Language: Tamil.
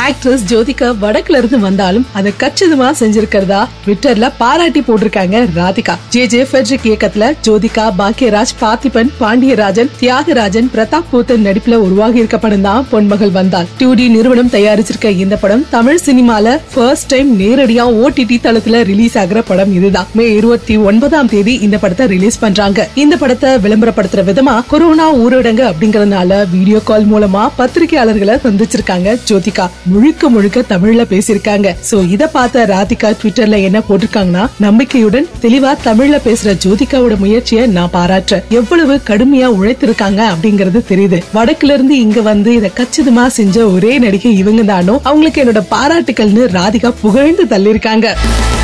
ஆக்ட்ரஸ் ஜோதிகா வடக்குல இருந்து வந்தாலும் அதை கச்சிதமா செஞ்சிருக்கிறதா ட்விட்டர்ல பாராட்டி போட்டிருக்காங்க ராதிகா ஜே ஜே ஃபெட்ரிக் இயக்கத்துல ஜோதிகா பாக்கியராஜ் பார்த்திபன் பாண்டியராஜன் தியாகராஜன் பிரதாப் போத்தன் நடிப்புல உருவாகி இருக்க படம் தான் பொன்மகள் வந்தாள் டியூடி நிறுவனம் தயாரிச்சிருக்க இந்த படம் தமிழ் சினிமால ஃபர்ஸ்ட் டைம் நேரடியா ஓடிடி தளத்துல ரிலீஸ் ஆகுற படம் இதுதான் மே இருபத்தி ஒன்பதாம் தேதி இந்த படத்தை ரிலீஸ் பண்றாங்க இந்த படத்தை விளம்பரப்படுத்துற விதமா கொரோனா ஊரடங்கு அப்படிங்கறதுனால வீடியோ கால் மூலமா பத்திரிகையாளர்களை சந்திச்சிருக்காங்க ஜோதிகா முழுக்க முழுக்க தமிழ்ல பேசியிருக்காங்க சோ இத பார்த்த ராதிகா ட்விட்டர்ல என்ன போட்டிருக்காங்கன்னா நம்பிக்கையுடன் தெளிவா தமிழ்ல பேசுற ஜோதிகாவோட முயற்சியை நான் பாராட்டுறேன் எவ்வளவு கடுமையா உழைத்திருக்காங்க அப்படிங்கறது தெரியுது வடக்குல இருந்து இங்க வந்து இத கச்சிதமா செஞ்ச ஒரே நடிகை இவங்க தானோ அவங்களுக்கு என்னோட பாராட்டுக்கள்னு ராதிகா புகழ்ந்து தள்ளியிருக்காங்க